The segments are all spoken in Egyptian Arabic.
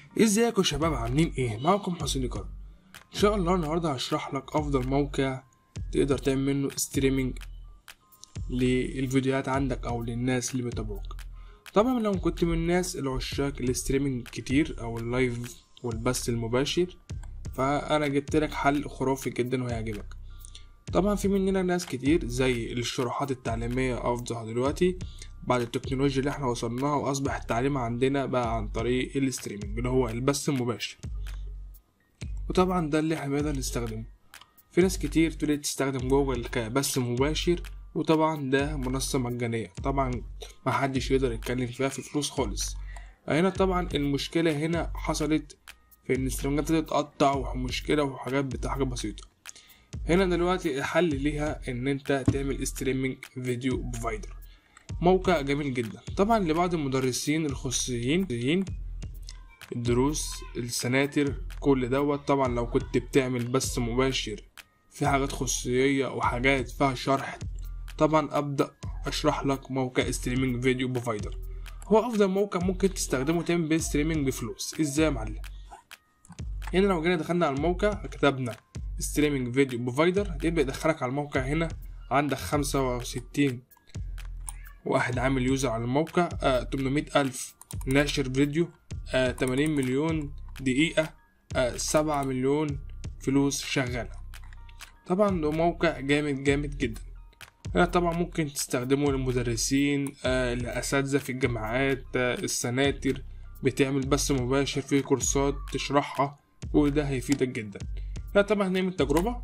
ازيكم يا شباب عاملين ايه معكم حسين كرم ان شاء الله النهارده هشرح لك افضل موقع تقدر تعمل منه ستريمينج للفيديوهات عندك او للناس اللي بيتابعوك طبعا لو كنت من الناس العشاق الستريمينج كتير او اللايف والبث المباشر فانا جبت لك حل خرافي جدا وهيعجبك طبعا في مننا ناس كتير زي الشروحات التعليمية أفضل دلوقتي بعد التكنولوجيا اللي احنا وصلناها وأصبح التعليم عندنا بقى عن طريق الستريمينج اللي هو البث المباشر وطبعا ده اللي احنا بنقدر نستخدمه في ناس كتير تقدر تستخدم جوجل كبث مباشر وطبعا ده منصة مجانية طبعا محدش يقدر يتكلم فيها في فلوس خالص هنا طبعا المشكلة هنا حصلت في ان الستريمينجات تتقطع ومشكلة وحاجات بتاع حاجة بسيطة هنا دلوقتي الحل ليها ان انت تعمل ستريمينج فيديو بروفايدر موقع جميل جدا طبعا لبعض المدرسين الخصوصيين الدروس السناتر كل دوت طبعا لو كنت بتعمل بث مباشر في حاجات خصوصية وحاجات فيها شرح طبعا ابدأ اشرح لك موقع ستريمينج فيديو بروفايدر هو افضل موقع ممكن تستخدمه تعمل بيه ستريمينج بفلوس ازاي يا معلم هنا لو جينا دخلنا على الموقع كتبنا ستريمينج فيديو بروفايدر هتبدأ يدخلك على الموقع هنا عندك خمسة وستين واحد عامل يوزر على الموقع آه 800 ألف ناشر فيديو آه 80 مليون دقيقة آه 7 مليون فلوس شغالة طبعا ده موقع جامد جامد جدا هنا طبعا ممكن تستخدمه للمدرسين آه الأساتذة في الجامعات آه السناتر بتعمل بث مباشر في كورسات تشرحها وده هيفيدك جدا لا طبعا هنعمل تجربة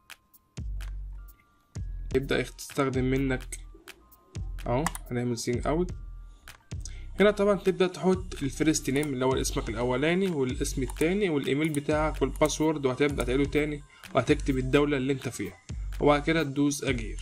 يبدأ تستخدم منك اهو هنعمل سين اوت هنا طبعا تبدأ تحط الفيرست نيم اللي هو اسمك الأولاني والاسم التاني والإيميل بتاعك والباسورد وهتبدأ تعيده تاني وهتكتب الدولة اللي انت فيها وبعد كده تدوس أجير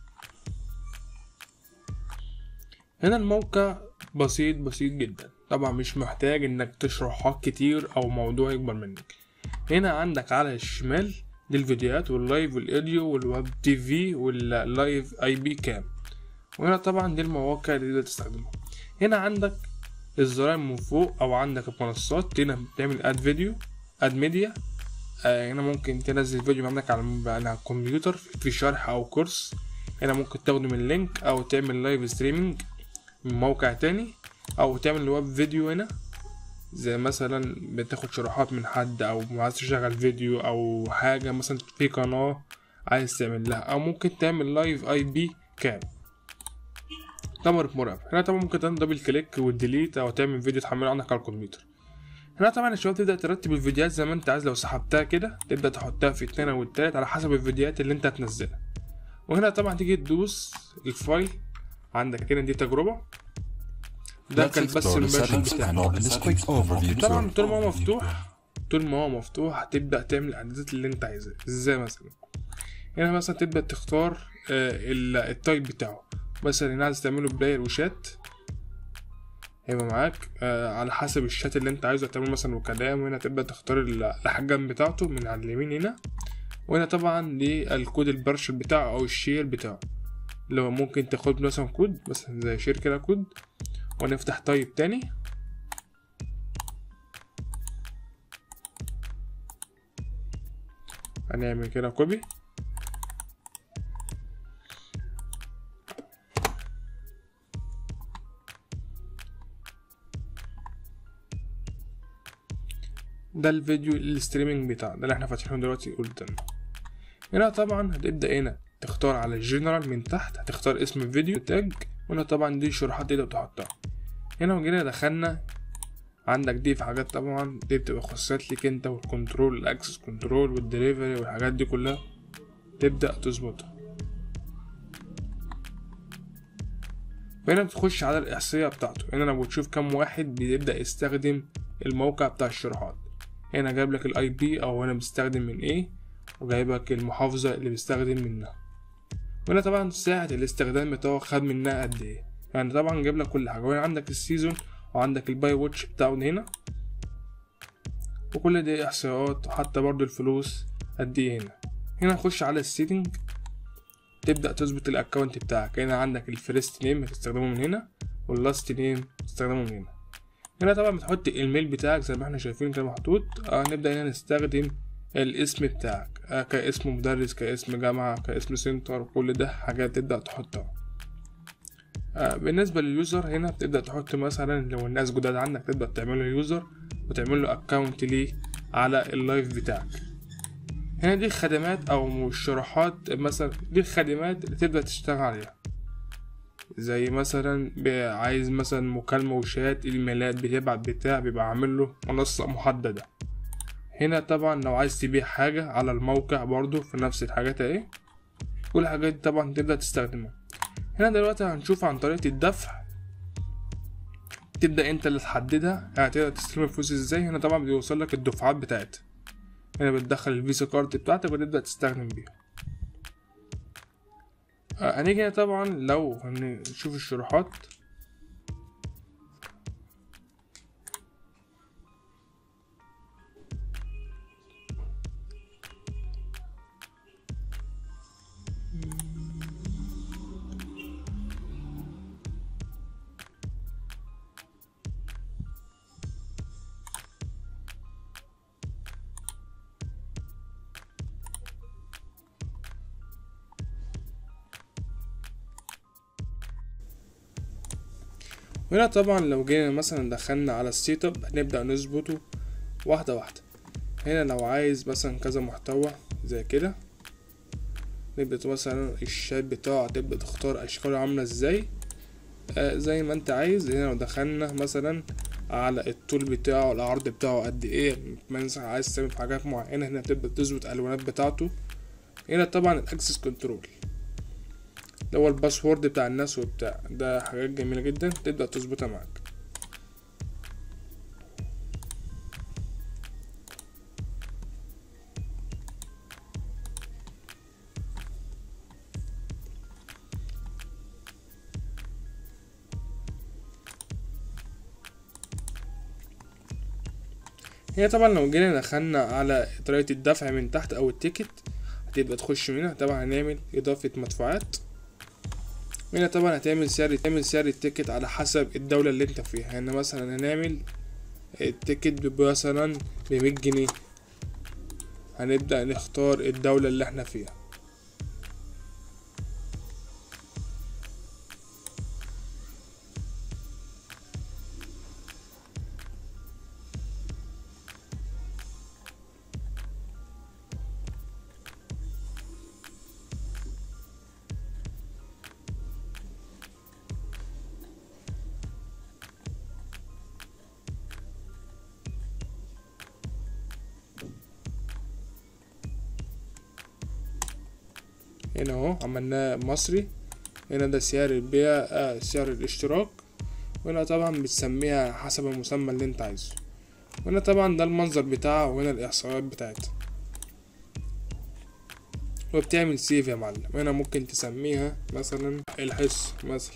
هنا الموقع بسيط بسيط جدا طبعا مش محتاج انك تشرحات كتير او موضوع يكبر منك هنا عندك على الشمال دي الفيديوهات واللايف والاوديو والويب تي في واللايف اي بي كام وهنا طبعا دي المواقع اللي تقدر تستخدمها هنا عندك الزراير من فوق او عندك المنصات هنا بتعمل اد فيديو اد ميديا آه هنا ممكن تنزل فيديو عندك على على الكمبيوتر في شرح او كورس هنا ممكن تاخده من لينك او تعمل لايف ستريمينج من موقع تاني او تعمل ويب فيديو هنا زي مثلا بتاخد شروحات من حد او عايز تشغل فيديو او حاجة مثلا في قناة عايز تعمل لها او ممكن تعمل لايف اي بي كام تمر مراقبة هنا طبعا ممكن تعمل دبل كليك والديليت او تعمل فيديو تحمله عندك على الكمبيوتر هنا طبعا الشباب تبدأ ترتب الفيديوهات زي ما انت عايز لو سحبتها كده تبدأ تحطها في التاني والتالت على حسب الفيديوهات اللي انت هتنزلها وهنا طبعا تيجي تدوس الفايل عندك هنا دي تجربة ده كان بس المباشر بتاعك طبعا طول ما هو مفتوح طول ما هو مفتوح هتبدأ تعمل الإعدادات اللي أنت عايزها ازاي مثلا هنا مثلا تبدأ تختار آه التايب بتاعه مثلا هنا عايز تعمله بلاير وشات هيبقى معاك آه على حسب الشات اللي انت عايزه تعمله مثلا وكلام وهنا تبدأ تختار الأحجام بتاعته من على اليمين هنا وهنا طبعا للكود البرشل بتاعه أو الشير بتاعه لو ممكن تاخد مثلا كود مثلا زي شير كده كود ونفتح طيب تاني هنعمل كده كوبي ده الفيديو الستريمينج بتاعنا ده اللي احنا فاتحينه دلوقتي قدامنا هنا طبعا هتبدأ هنا تختار على الجنرال من تحت هتختار اسم الفيديو تاج وهنا طبعا دي شروحات تقدر تحطها هنا وجينا دخلنا عندك دي في حاجات طبعا دي بتبقى خاصات ليك انت والكنترول الاكسس كنترول والدليفري والحاجات دي كلها تبدأ تظبطها وهنا تخش على الإحصائية بتاعته هنا لو بتشوف كم واحد بيبدأ يستخدم الموقع بتاع الشروحات هنا جايب لك الاي بي او هنا بيستخدم من ايه وجايب لك المحافظة اللي بيستخدم منها وهنا طبعا ساعة الاستخدام بتاعه خد منها قد ايه يعني طبعا جايب لك كل حاجة وهنا عندك السيزون وعندك الباي واتش بتاعه هنا وكل دي احصائيات وحتى برضو الفلوس قد ايه هنا هنا نخش على السيتنج تبدأ تظبط الاكونت بتاعك هنا عندك الفيرست نيم هتستخدمه من هنا واللاست نيم هتستخدمه من هنا هنا طبعا بتحط الايميل بتاعك زي ما احنا شايفين كده محطوط آه نبدأ هنا نستخدم الاسم بتاعك آه كاسم مدرس كاسم جامعة كاسم سنتر كل ده حاجات تبدأ تحطها آه بالنسبة لليوزر هنا بتبدأ تحط مثلا لو الناس جداد عندك تبدأ تعمل له يوزر وتعمل له اكونت ليه على اللايف بتاعك هنا دي خدمات او مشروحات مثلا دي الخدمات اللي تبدأ تشتغل عليها زي مثلا ب- عايز مثلا مكالمة وشات ايميلات بتبعت بتاع بيبقى عامل له منصة محددة هنا طبعا لو عايز تبيع حاجة على الموقع برضو في نفس الحاجات اهي كل الحاجات دي طبعا تبدأ تستخدمها هنا دلوقتي هنشوف عن طريقة الدفع تبدأ انت اللي تحددها يعني تقدر تستلم الفلوس ازاي هنا طبعا بيوصل لك الدفعات بتاعتها هنا بتدخل الفيزا كارد بتاعتك وتبدأ تستخدم بيها آه، هنيجي هنا طبعا لو هنشوف الشروحات وهنا طبعا لو جينا مثلا دخلنا على السيت اب هنبدأ نظبطه واحدة واحدة هنا لو عايز مثلا كذا محتوى زي كده نبدأ مثلا الشات بتاعه تبدأ تختار أشكاله عاملة ازاي آه زي ما انت عايز هنا لو دخلنا مثلا على الطول بتاعه العرض بتاعه قد ايه مثلا عايز تعمل في حاجات معينة هنا تبدأ تظبط الألوانات بتاعته هنا طبعا الاكسس كنترول اللي هو الباسورد بتاع الناس وبتاع ده حاجات جميلة جدا تبدأ تظبطها معاك هنا طبعا لو جينا دخلنا على طريقة الدفع من تحت أو التيكت هتبدأ تخش من هنا طبعا هنعمل إضافة مدفوعات هنا طبعا هتعمل سعر تعمل سعر التيكت على حسب الدولة اللي انت فيها هنا مثلا هنعمل التيكت مثلا بمية جنيه هنبدأ نختار الدولة اللي احنا فيها هنا اهو عملناه مصري هنا ده سعر البيع آه سعر الاشتراك وهنا طبعا بتسميها حسب المسمى اللي انت عايزه وهنا طبعا ده المنظر بتاعها وهنا الاحصائيات بتاعتها وبتعمل سيف يا معلم هنا ممكن تسميها مثلا الحصة مثلا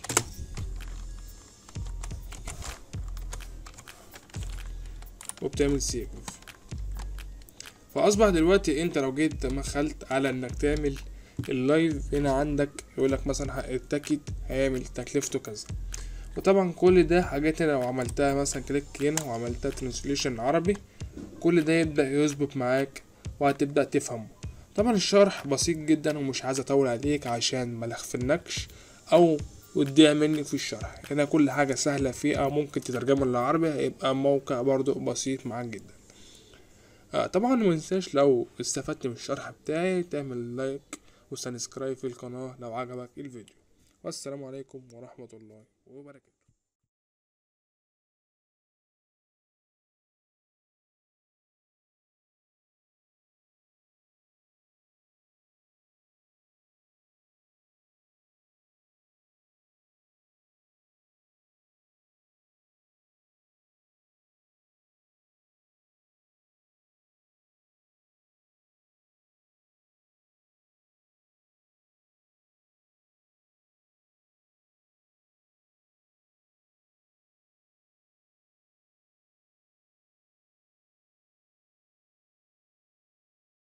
وبتعمل سيف فاصبح دلوقتي انت لو جيت دخلت على انك تعمل اللايف هنا عندك يقولك مثلا التاكيد هيعمل تكلفته كذا وطبعا كل ده حاجات لو عملتها مثلا كليك هنا وعملتها ترانسليشن عربي كل ده يبدأ يظبط معاك وهتبدأ تفهمه طبعا الشرح بسيط جدا ومش عايز اطول عليك عشان ما لخفنكش او وتضيع مني في الشرح هنا كل حاجة سهلة فيه او ممكن تترجمه للعربي هيبقى موقع برضو بسيط معاك جدا آه طبعا منساش لو استفدت من الشرح بتاعي تعمل لايك وسبسكرايب في القناة لو عجبك الفيديو والسلام عليكم ورحمة الله وبركاته